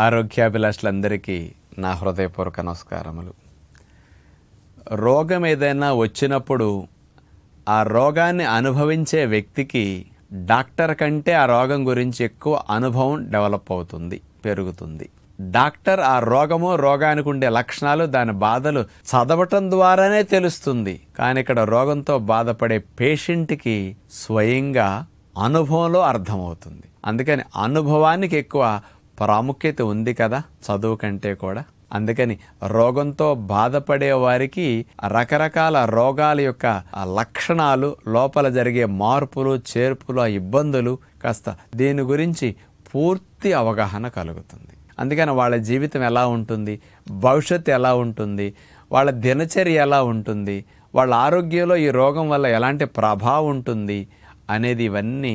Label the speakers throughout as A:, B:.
A: ఆరోగ్యాభిలాషులందరికీ నా హృదయపూర్వక నమస్కారములు రోగం ఏదైనా వచ్చినప్పుడు ఆ రోగాన్ని అనుభవించే వ్యక్తికి డాక్టర్ కంటే ఆ రోగం గురించి ఎక్కువ అనుభవం డెవలప్ అవుతుంది పెరుగుతుంది డాక్టర్ ఆ రోగము రోగానికి ఉండే లక్షణాలు దాని బాధలు చదవటం ద్వారానే తెలుస్తుంది కానీ ఇక్కడ రోగంతో బాధపడే పేషెంట్కి స్వయంగా అనుభవంలో అర్థమవుతుంది అందుకని అనుభవానికి ఎక్కువ ప్రాముఖ్యత ఉంది కదా చదువు కంటే కూడా అందుకని రోగంతో బాధపడే వారికి రకరకాల రోగాల యొక్క ఆ లక్షణాలు లోపల జరిగే మార్పులు చేర్పులు ఆ ఇబ్బందులు కాస్త దీని గురించి పూర్తి అవగాహన కలుగుతుంది అందుకని వాళ్ళ జీవితం ఎలా ఉంటుంది భవిష్యత్తు ఎలా ఉంటుంది వాళ్ళ దినచర్య ఎలా ఉంటుంది వాళ్ళ ఆరోగ్యంలో ఈ రోగం వల్ల ఎలాంటి ప్రభావం ఉంటుంది అనేది ఇవన్నీ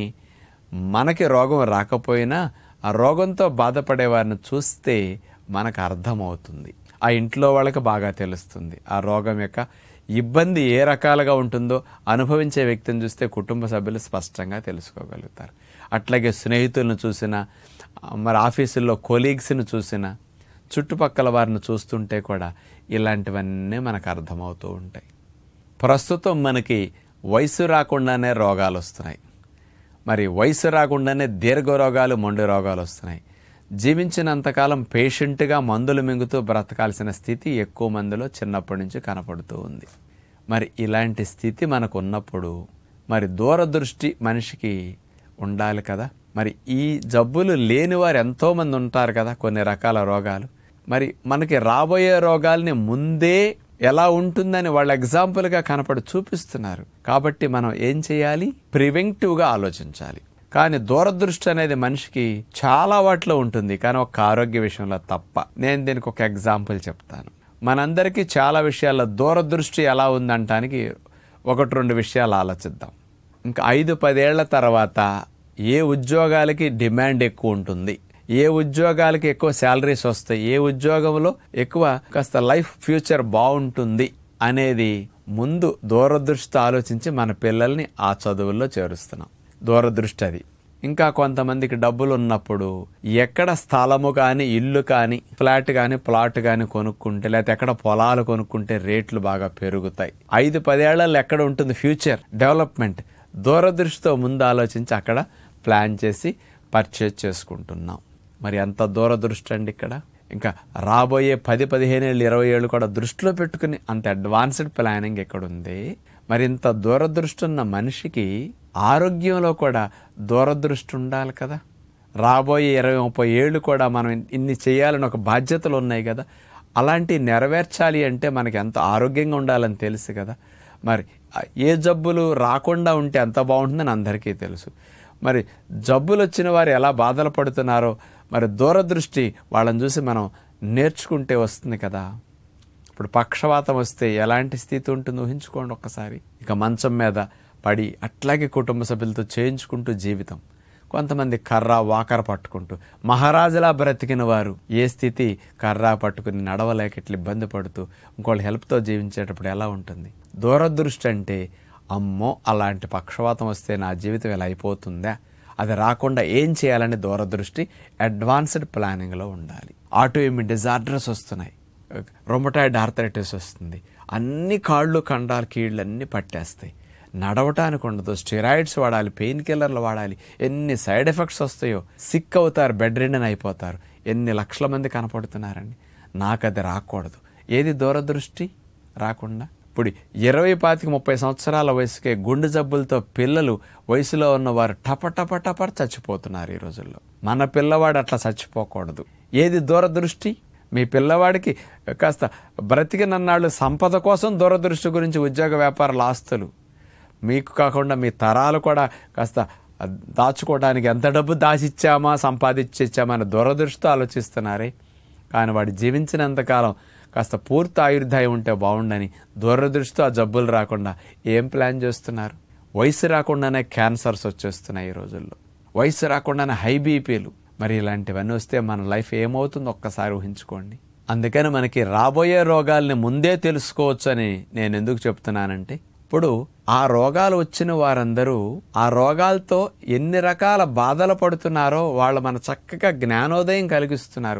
A: మనకి రోగం రాకపోయినా ఆ రోగంతో బాధపడే వారిని చూస్తే మనకు అర్థమవుతుంది ఆ ఇంట్లో వాళ్ళకి బాగా తెలుస్తుంది ఆ రోగం యొక్క ఇబ్బంది ఏ రకాలుగా ఉంటుందో అనుభవించే వ్యక్తిని చూస్తే కుటుంబ సభ్యులు స్పష్టంగా తెలుసుకోగలుగుతారు అట్లాగే స్నేహితులను చూసినా మరి ఆఫీసుల్లో కొలీగ్స్ని చూసినా చుట్టుపక్కల వారిని చూస్తుంటే కూడా ఇలాంటివన్నీ మనకు అర్థమవుతూ ఉంటాయి ప్రస్తుతం మనకి వయసు రాకుండానే రోగాలు వస్తున్నాయి మరి వయసు రాకుండానే దీర్ఘ రోగాలు మొండి రోగాలు వస్తున్నాయి జీవించినంతకాలం పేషెంట్గా మందులు మింగుతూ బ్రతకాల్సిన స్థితి ఎక్కువ మందిలో చిన్నప్పటి నుంచి కనపడుతూ ఉంది మరి ఇలాంటి స్థితి మనకు ఉన్నప్పుడు మరి దూరదృష్టి మనిషికి ఉండాలి కదా మరి ఈ జబ్బులు లేని వారు ఎంతోమంది ఉంటారు కదా కొన్ని రకాల రోగాలు మరి మనకి రాబోయే రోగాల్ని ముందే ఎలా ఉంటుందని వాళ్ళు ఎగ్జాంపుల్గా కనపడి చూపిస్తున్నారు కాబట్టి మనం ఏం చేయాలి ప్రివెంటివ్గా ఆలోచించాలి కానీ దూరదృష్టి అనేది మనిషికి చాలా వాటిలో ఉంటుంది కానీ ఒక ఆరోగ్య విషయంలో తప్ప నేను దీనికి ఒక ఎగ్జాంపుల్ చెప్తాను మనందరికీ చాలా విషయాల్లో దూరదృష్టి ఎలా ఉందంటానికి ఒకటి రెండు విషయాలు ఆలోచిద్దాం ఇంకా ఐదు పదేళ్ల తర్వాత ఏ ఉద్యోగాలకి డిమాండ్ ఎక్కువ ఉంటుంది ఏ ఉద్యోగాలకి ఎక్కువ శాలరీస్ వస్తాయి ఏ ఉద్యోగంలో ఎక్కువ కాస్త లైఫ్ ఫ్యూచర్ బాగుంటుంది అనేది ముందు దూరదృష్టి ఆలోచించి మన పిల్లల్ని ఆ చదువుల్లో చేరుస్తున్నాం దూరదృష్టి అది ఇంకా కొంతమందికి డబ్బులు ఉన్నప్పుడు ఎక్కడ స్థలము కానీ ఇల్లు కానీ ఫ్లాట్ కానీ ప్లాట్ కానీ కొనుక్కుంటే లేకపోతే ఎక్కడ పొలాలు కొనుక్కుంటే రేట్లు బాగా పెరుగుతాయి ఐదు పదేళ్లలో ఎక్కడ ఉంటుంది ఫ్యూచర్ డెవలప్మెంట్ దూరదృష్టితో ముందు ఆలోచించి అక్కడ ప్లాన్ చేసి పర్చేజ్ చేసుకుంటున్నాం మరి ఎంత దూరదృష్టి అండి ఇక్కడ ఇంకా రాబోయే పది పదిహేను ఏళ్ళు ఇరవై ఏళ్ళు కూడా దృష్టిలో పెట్టుకుని అంత అడ్వాన్స్డ్ ప్లానింగ్ ఎక్కడ ఉంది మరి ఇంత దూరదృష్టి ఉన్న మనిషికి ఆరోగ్యంలో కూడా దూరదృష్టి ఉండాలి కదా రాబోయే ఇరవై ముప్పై ఏళ్ళు కూడా మనం ఇన్ని చేయాలని ఒక బాధ్యతలు ఉన్నాయి కదా అలాంటి నెరవేర్చాలి అంటే మనకి ఎంత ఆరోగ్యంగా ఉండాలని తెలుసు కదా మరి ఏ జబ్బులు రాకుండా ఉంటే ఎంత బాగుంటుందని అందరికీ తెలుసు మరి జబ్బులు వచ్చిన వారు ఎలా బాధలు పడుతున్నారో మరి దూరదృష్టి వాళ్ళని చూసి మనం నేర్చుకుంటే వస్తుంది కదా ఇప్పుడు పక్షవాతం వస్తే ఎలాంటి స్థితి ఉంటుంది ఊహించుకోండి ఒక్కసారి ఇక మంచం మీద పడి అట్లాగే కుటుంబ సభ్యులతో చేయించుకుంటూ జీవితం కొంతమంది కర్ర వాకర పట్టుకుంటూ మహారాజులా బ్రతికిన వారు ఏ స్థితి కర్ర పట్టుకుని నడవలేక ఇట్లా ఇబ్బంది పడుతూ ఇంకోళ్ళ హెల్ప్తో జీవించేటప్పుడు ఎలా ఉంటుంది దూరదృష్టి అంటే అమ్మో అలాంటి పక్షవాతం వస్తే నా జీవితం ఇలా అయిపోతుందా అది రాకుండా ఏం చేయాలని దూరదృష్టి అడ్వాన్స్డ్ ప్లానింగ్లో ఉండాలి ఆటో ఇమ్యూన్ డిజార్డర్స్ వస్తున్నాయి రొమటాయిడ్ ఆర్థరైటిస్ వస్తుంది అన్ని కాళ్ళు కండాలు కీళ్ళు అన్నీ పట్టేస్తాయి నడవటానికి ఉండదు స్టెరాయిడ్స్ వాడాలి పెయిన్ కిల్లర్లు వాడాలి ఎన్ని సైడ్ ఎఫెక్ట్స్ వస్తాయో సిక్ అవుతారు బెడ్ రిడన్ అయిపోతారు ఎన్ని లక్షల మంది కనపడుతున్నారండి నాకు అది రాకూడదు ఏది దూరదృష్టి రాకుండా ఇప్పుడు ఇరవై పాతిక ముప్పై సంవత్సరాల వయసుకే గుండె జబ్బులతో పిల్లలు వయసులో ఉన్నవారు టప టప టప చచ్చిపోతున్నారు ఈ రోజుల్లో మన పిల్లవాడు అట్లా చచ్చిపోకూడదు ఏది దూరదృష్టి మీ పిల్లవాడికి కాస్త బ్రతికినన్నాళ్ళు సంపద కోసం దూరదృష్టి గురించి ఉద్యోగ వ్యాపారాల ఆస్తులు మీకు కాకుండా మీ తరాలు కూడా కాస్త దాచుకోవడానికి ఎంత డబ్బు దాచిచ్చామా సంపాదించిచ్చామా అని దూరదృష్టితో ఆలోచిస్తున్నారే కానీ వాడు జీవించినంతకాలం కాస్త పూర్తి ఆయుర్దాయం ఉంటే బాగుండని దూరదృష్టితో ఆ జబ్బులు రాకుండా ఏం ప్లాన్ చేస్తున్నారు వయసు రాకుండానే క్యాన్సర్స్ వచ్చేస్తున్నాయి ఈ రోజుల్లో వయసు రాకుండానే హై బీపీలు మరి ఇలాంటివన్నీ వస్తే మన లైఫ్ ఏమవుతుందో ఒక్కసారి ఊహించుకోండి అందుకని మనకి రాబోయే రోగాల్ని ముందే తెలుసుకోవచ్చు అని నేను ఎందుకు చెప్తున్నానంటే ఇప్పుడు ఆ రోగాలు వచ్చిన వారందరూ ఆ రోగాలతో ఎన్ని రకాల బాధలు పడుతున్నారో వాళ్ళు మన చక్కగా జ్ఞానోదయం కలిగిస్తున్నారు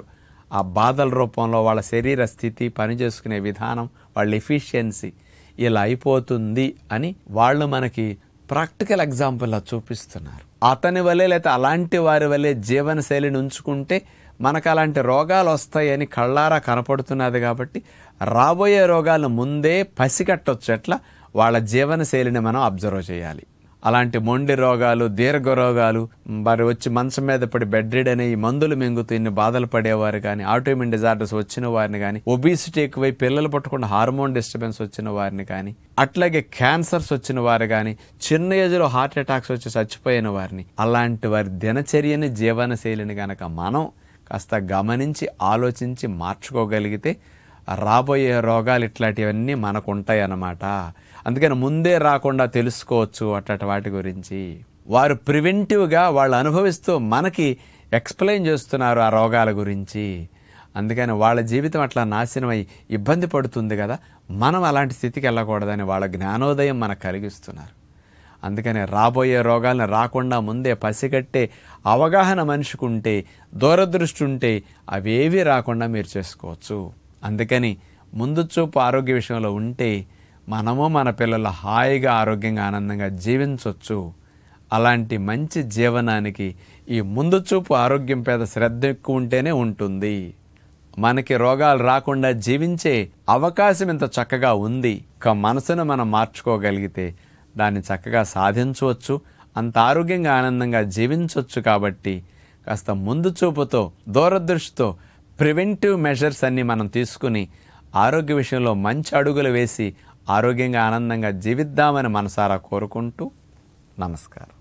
A: ఆ బాధల రూపంలో వాళ్ళ శరీర స్థితి పనిచేసుకునే విధానం వాళ్ళ ఎఫిషియన్సీ ఇలా అయిపోతుంది అని వాళ్ళు మనకి ప్రాక్టికల్ ఎగ్జాంపుల్లా చూపిస్తున్నారు అతని వలె లేకపోతే అలాంటి వారి వలె జీవనశైలిని ఉంచుకుంటే మనకు అలాంటి రోగాలు వస్తాయని కళ్ళారా కనపడుతున్నది కాబట్టి రాబోయే రోగాలను ముందే పసిగట్టొచ్చు ఎట్లా వాళ్ళ జీవనశైలిని మనం అబ్జర్వ్ చేయాలి అలాంటి మొండి రోగాలు దీర్ఘ రోగాలు మరి వచ్చి మంచం మీద పడి బెడ్ రీడ్ అనే ఈ మందులు మింగుతూ ఇన్ని బాధలు పడేవారు కానీ ఆటోమిన్ డిజార్డర్స్ వచ్చిన వారిని కానీ ఒబిసిటీ ఎక్కువై పిల్లలు పట్టకుండా హార్మోన్ డిస్టర్బెన్స్ వచ్చిన వారిని కానీ అట్లాగే క్యాన్సర్స్ వచ్చిన వారు కానీ చిన్న ఏజ్లో హార్ట్ అటాక్స్ వచ్చి చచ్చిపోయిన వారిని అలాంటి వారి దినచర్యని జీవనశైలిని గనక మనం కాస్త గమనించి ఆలోచించి మార్చుకోగలిగితే రాబోయే రోగాలు ఇట్లాంటివన్నీ మనకు ఉంటాయి అన్నమాట అందుకని ముందే రాకుండా తెలుసుకోవచ్చు అట్టటి వాటి గురించి వారు ప్రివెంటివ్గా వాళ్ళు అనుభవిస్తూ మనకి ఎక్స్ప్లెయిన్ చేస్తున్నారు ఆ రోగాల గురించి అందుకని వాళ్ళ జీవితం అట్లా నాశనమై ఇబ్బంది పడుతుంది కదా మనం అలాంటి స్థితికి వెళ్ళకూడదని వాళ్ళ జ్ఞానోదయం మనకు కలిగిస్తున్నారు అందుకని రాబోయే రోగాలను రాకుండా ముందే పసిగట్టే అవగాహన మనిషికి ఉంటే దూరదృష్టి ఉంటే అవేవి రాకుండా మీరు చేసుకోవచ్చు అందుకని ముందు చూపు ఆరోగ్య విషయంలో ఉంటే మనము మన పిల్లలు హాయిగా ఆరోగ్యంగా ఆనందంగా జీవించవచ్చు అలాంటి మంచి జీవనానికి ఈ ముందు చూపు ఆరోగ్యం పేద శ్రద్ధ ఎక్కువ ఉంటేనే ఉంటుంది మనకి రోగాలు రాకుండా జీవించే అవకాశం ఇంత చక్కగా ఉంది ఒక మనసును మనం మార్చుకోగలిగితే దాన్ని చక్కగా సాధించవచ్చు అంత ఆరోగ్యంగా ఆనందంగా జీవించవచ్చు కాబట్టి కాస్త ముందు చూపుతో దూరదృష్టితో ప్రివెంటివ్ మెజర్స్ అన్ని మనం తీసుకుని ఆరోగ్య విషయంలో మంచి అడుగులు వేసి ఆరోగ్యంగా ఆనందంగా జీవిద్దామని మనసారా కోరుకుంటూ నమస్కారం